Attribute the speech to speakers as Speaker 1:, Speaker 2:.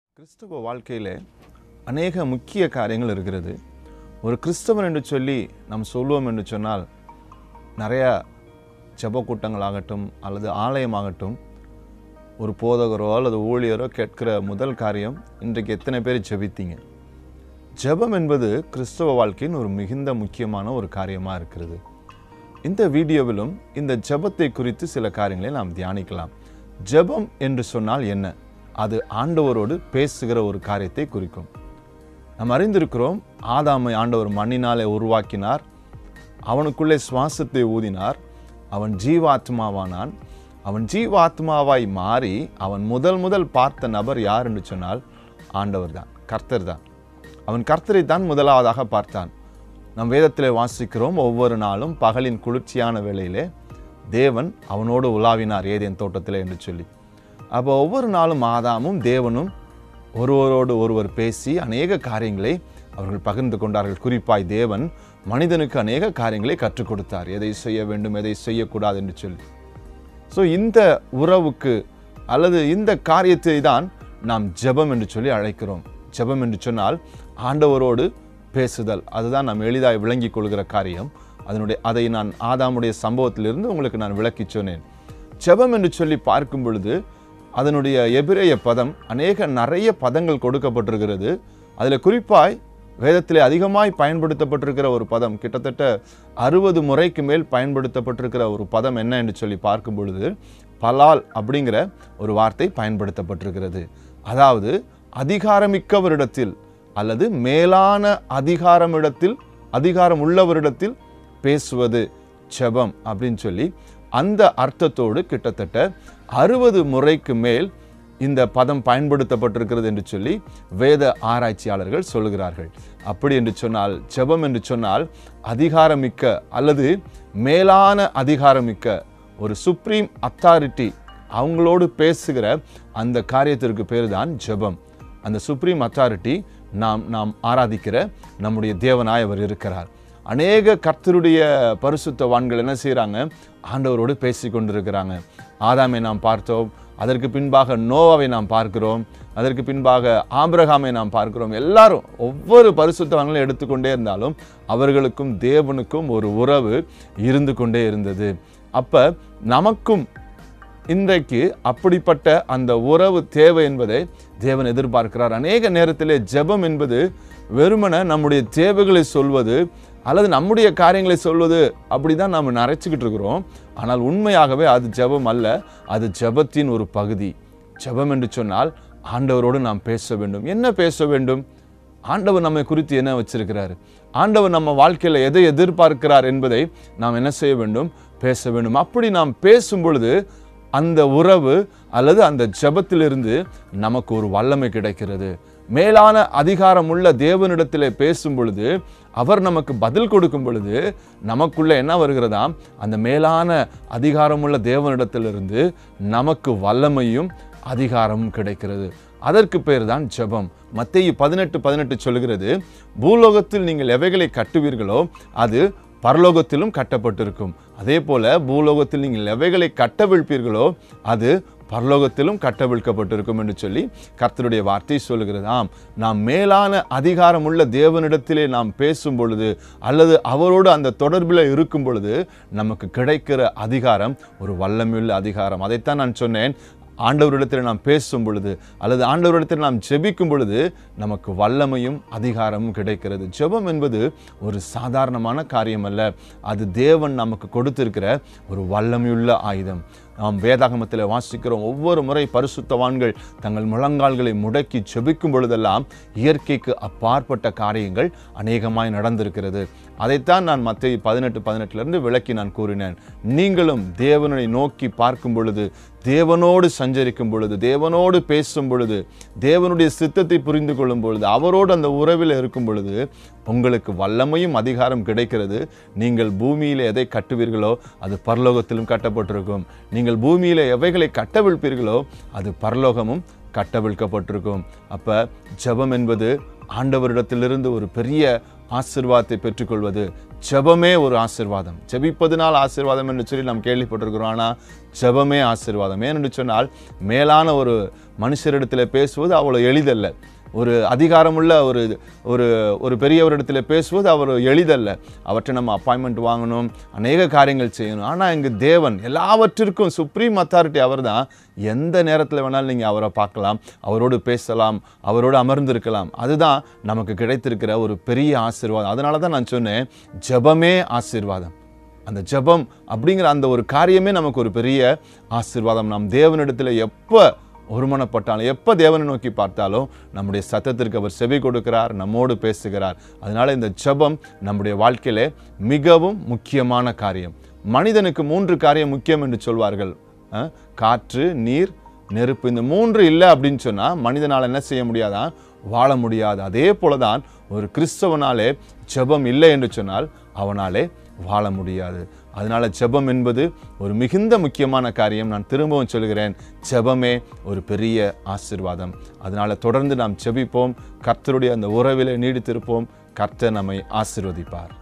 Speaker 1: கிறிஸ்தவ வாழ்க்கையில் அநேக முக்கிய காரியங்கள் இருக்கிறது ஒரு கிறிஸ்தவன் என்று சொல்லி நாம் சொல்லுவோம் என்று சொன்னால் நிறையா ஜெப கூட்டங்களாகட்டும் அல்லது ஆலயமாகட்டும் ஒரு போதகரோ அல்லது ஊழியரோ கேட்கிற முதல் காரியம் இன்றைக்கு எத்தனை பேர் ஜெபித்தீங்க ஜெபம் என்பது கிறிஸ்தவ வாழ்க்கையின் ஒரு மிகுந்த முக்கியமான ஒரு காரியமாக இருக்கிறது இந்த வீடியோவிலும் இந்த ஜெபத்தை குறித்து சில காரியங்களை நாம் தியானிக்கலாம் ஜெபம் என்று சொன்னால் என்ன அது ஆண்டவரோடு பேசுகிற ஒரு காரியத்தை குறிக்கும் நாம் அறிந்திருக்கிறோம் ஆதாமை ஆண்டவர் மண்ணினாலே உருவாக்கினார் அவனுக்குள்ளே சுவாசத்தை ஊதினார் அவன் ஜீவாத்மாவானான் அவன் ஜீவாத்மாவாய் மாறி அவன் முதல் முதல் பார்த்த நபர் யார் என்று சொன்னால் ஆண்டவர் தான் கர்த்தர் தான் அவன் கர்த்தரை தான் முதலாவதாக பார்த்தான் நம் வேதத்திலே வாசிக்கிறோம் ஒவ்வொரு நாளும் பகலின் குளிர்ச்சியான வேளையிலே தேவன் அவனோடு உலாவினார் ஏதேன் தோட்டத்திலே என்று சொல்லி அப்போ ஒவ்வொரு நாளும் ஆதாமும் தேவனும் ஒருவரோடு ஒருவர் பேசி அநேக காரியங்களை அவர்கள் பகிர்ந்து கொண்டார்கள் குறிப்பாய் தேவன் மனிதனுக்கு அநேக காரியங்களை கற்றுக் கொடுத்தார் எதை செய்ய வேண்டும் எதை செய்யக்கூடாது என்று சொல்லி ஸோ இந்த உறவுக்கு அல்லது இந்த காரியத்தை தான் நாம் ஜெபம் என்று சொல்லி அழைக்கிறோம் ஜெபம் என்று சொன்னால் ஆண்டவரோடு பேசுதல் அதுதான் நாம் எளிதாய் விளங்கிக் கொள்கிற காரியம் அதனுடைய அதை நான் ஆதாமுடைய சம்பவத்திலிருந்து உங்களுக்கு நான் விளக்கிச் சொன்னேன் ஜெபம் என்று சொல்லி பார்க்கும் பொழுது அதனுடைய எபிரேய பதம் அநேக நிறைய பதங்கள் கொடுக்கப்பட்டிருக்கிறது அதில் குறிப்பாய் வேதத்திலே அதிகமாய் பயன்படுத்தப்பட்டிருக்கிற ஒரு பதம் கிட்டத்தட்ட அறுபது முறைக்கு மேல் பயன்படுத்தப்பட்டிருக்கிற ஒரு பதம் என்ன என்று சொல்லி பார்க்கும் பொழுது பலால் அப்படிங்கிற ஒரு வார்த்தை பயன்படுத்தப்பட்டிருக்கிறது அதாவது அதிகாரமிக்கவரிடத்தில் அல்லது மேலான அதிகாரமிடத்தில் அதிகாரம் உள்ளவரிடத்தில் பேசுவது செபம் அப்படின்னு சொல்லி அந்த அர்த்தத்தோடு கிட்டத்தட்ட அறுபது முறைக்கு மேல் இந்த பதம் பயன்படுத்தப்பட்டிருக்கிறது என்று சொல்லி வேத ஆராய்ச்சியாளர்கள் சொல்லுகிறார்கள் அப்படி என்று சொன்னால் ஜெபம் என்று சொன்னால் அதிகாரமிக்க அல்லது மேலான அதிகாரமிக்க ஒரு சுப்ரீம் அத்தாரிட்டி அவங்களோடு பேசுகிற அந்த காரியத்திற்கு பேர் தான் ஜெபம் அந்த சுப்ரீம் அத்தாரிட்டி நாம் நாம் ஆராதிக்கிற நம்முடைய தேவனாய் அவர் இருக்கிறார் அநேக கர்த்தருடைய பரிசுத்தவான்கள் என்ன செய்கிறாங்க ஆண்டவரோடு பேசி கொண்டிருக்கிறாங்க ஆதாமை நாம் பார்த்தோம் அதற்கு பின்பாக நோவாவை நாம் பார்க்கிறோம் அதற்கு பின்பாக ஆபிரகாமை நாம் பார்க்கிறோம் எல்லாரும் ஒவ்வொரு பரிசுத்தவான்களும் எடுத்துக்கொண்டே இருந்தாலும் அவர்களுக்கும் தேவனுக்கும் ஒரு உறவு இருந்து கொண்டே இருந்தது அப்ப நமக்கும் இன்றைக்கு அப்படிப்பட்ட அந்த உறவு தேவை என்பதை தேவன் எதிர்பார்க்கிறார் அநேக நேரத்திலே ஜெபம் என்பது வெறுமன நம்முடைய தேவைகளை சொல்வது அல்லது நம்முடைய காரியங்களை சொல்வது அப்படி தான் நாம் நினைச்சுக்கிட்டு இருக்கிறோம் ஆனால் உண்மையாகவே அது ஜெபம் அல்ல அது ஜெபத்தின் ஒரு பகுதி ஜெபம் என்று சொன்னால் ஆண்டவரோடு நாம் பேச வேண்டும் என்ன பேச வேண்டும் ஆண்டவர் நம்மை குறித்து என்ன வச்சிருக்கிறார் ஆண்டவர் நம்ம வாழ்க்கையில் எதை எதிர்பார்க்கிறார் என்பதை நாம் என்ன செய்ய வேண்டும் பேச வேண்டும் அப்படி நாம் பேசும் பொழுது அந்த உறவு அல்லது அந்த ஜெபத்திலிருந்து நமக்கு ஒரு வல்லமை கிடைக்கிறது மேலான அதிகாரம் உள்ள தேவனிடத்திலே பேசும் பொழுது அவர் நமக்கு பதில் கொடுக்கும் பொழுது நமக்குள்ள என்ன வருகிறதாம் அந்த மேலான அதிகாரமுள்ள தேவனிடத்திலிருந்து நமக்கு வல்லமையும் அதிகாரமும் கிடைக்கிறது அதற்கு பேர் தான் ஜெபம் மத்திய பதினெட்டு பதினெட்டு சொல்கிறது பூலோகத்தில் நீங்கள் எவைகளை கட்டுவீர்களோ அது பரலோகத்திலும் கட்டப்பட்டிருக்கும் அதே போல பூலோகத்தில் நீங்கள் எவைகளை கட்டவிழ்ப்பீர்களோ அது பரலோகத்திலும் கட்டவிழ்க்கப்பட்டிருக்கும் என்று சொல்லி கர்த்தருடைய வார்த்தை சொல்லுகிறது ஆம் நாம் மேலான அதிகாரம் உள்ள தேவனிடத்திலே நாம் பேசும் பொழுது அல்லது அவரோடு அந்த தொடர்பில் இருக்கும் பொழுது நமக்கு கிடைக்கிற அதிகாரம் ஒரு வல்லமையுள்ள அதிகாரம் அதைத்தான் நான் சொன்னேன் ஆண்டவரிடத்தில் நாம் பேசும் பொழுது அல்லது ஆண்டவரிடத்தில் நாம் ஜெபிக்கும் பொழுது நமக்கு வல்லமையும் அதிகாரமும் கிடைக்கிறது ஜெபம் என்பது ஒரு சாதாரணமான காரியம் அல்ல அது தேவன் நமக்கு கொடுத்திருக்கிற ஒரு வல்லமையுள்ள ஆயுதம் நாம் வேதாகமத்தில் வாசிக்கிறோம் ஒவ்வொரு முறை பரிசுத்தவான்கள் தங்கள் முழங்கால்களை முடக்கி ஜெபிக்கும் பொழுதெல்லாம் இயற்கைக்கு அப்பாற்பட்ட காரியங்கள் அநேகமாய் நடந்திருக்கிறது அதைத்தான் நான் மத்திய பதினெட்டு பதினெட்டுலேருந்து விளக்கி நான் கூறினேன் நீங்களும் தேவனை நோக்கி பார்க்கும் பொழுது தேவனோடு சஞ்சரிக்கும் பொழுது தேவனோடு பேசும் பொழுது தேவனுடைய சித்தத்தை புரிந்து கொள்ளும் பொழுது அவரோடு அந்த உறவில் இருக்கும் பொழுது உங்களுக்கு வல்லமையும் அதிகாரம் கிடைக்கிறது நீங்கள் பூமியிலே எதை கட்டுவீர்களோ அது பரலோகத்திலும் கட்டப்பட்டிருக்கும் நீங்கள் பூமியிலே எவைகளை கட்டவிழ்ப்பீர்களோ அது பரலோகமும் கட்டவிழ்க்கப்பட்டிருக்கும் அப்ப ஜெபம் என்பது ஆண்டவரிடத்திலிருந்து ஒரு பெரிய ஆசிர்வாதத்தை பெற்றுக்கொள்வது ஜெபமே ஒரு ஆசிர்வாதம் ஜெபிப்பதனால் ஆசிர்வாதம் என்று சொல்லி நாம் கேள்விப்பட்டிருக்கிறோம் ஆனால் ஜெபமே ஆசிர்வாதம் ஏனென்று சொன்னால் மேலான ஒரு மனுஷரிடத்தில் பேசுவது அவ்வளோ எளிதல்ல ஒரு அதிகாரமுள்ள ஒரு ஒரு ஒரு பெரியவரிடத்தில் பேசுவது அவர் எளிதல்ல அவற்றை நம்ம அப்பாயின்மெண்ட் வாங்கணும் அநேக காரியங்கள் செய்யணும் ஆனால் இங்கு தேவன் எல்லாவற்றிற்கும் சுப்ரீம் அத்தாரிட்டி அவர் தான் எந்த நேரத்தில் வேணாலும் நீங்கள் அவரை பார்க்கலாம் அவரோடு பேசலாம் அவரோடு அமர்ந்திருக்கலாம் அதுதான் நமக்கு கிடைத்திருக்கிற ஒரு பெரிய ஆசீர்வாதம் அதனால தான் நான் சொன்னேன் ஜெபமே ஆசீர்வாதம் அந்த ஜெபம் அப்படிங்கிற அந்த ஒரு காரியமே நமக்கு ஒரு பெரிய ஆசீர்வாதம் நாம் தேவனிடத்தில் எப்போ ஒருமனப்பட்டாலும் எப்போ தேவனை நோக்கி பார்த்தாலும் நம்முடைய சத்தத்திற்கு அவர் செவி கொடுக்கிறார் நம்மோடு பேசுகிறார் அதனால இந்த ஜெபம் நம்முடைய வாழ்க்கையிலே மிகவும் முக்கியமான காரியம் மனிதனுக்கு மூன்று காரியம் முக்கியம் என்று சொல்வார்கள் அஹ், காற்று நீர் நெருப்பு இந்த மூன்று இல்லை அப்படின்னு சொன்னால் மனிதனால் என்ன செய்ய முடியாதான் வாழ முடியாது அதே போல தான் ஒரு கிறிஸ்தவனாலே ஜெபம் இல்லை என்று சொன்னால் அவனாலே வாழ முடியாது அதனால ஜெபம் என்பது ஒரு மிகுந்த முக்கியமான காரியம் நான் திரும்பவும் சொல்கிறேன் ஜெபமே ஒரு பெரிய ஆசீர்வாதம் அதனால தொடர்ந்து நாம் ஜெபிப்போம் கர்த்தருடைய அந்த உறவிலே நீடித்திருப்போம் கர்த்தர் நம்மை ஆசீர்வதிப்பார்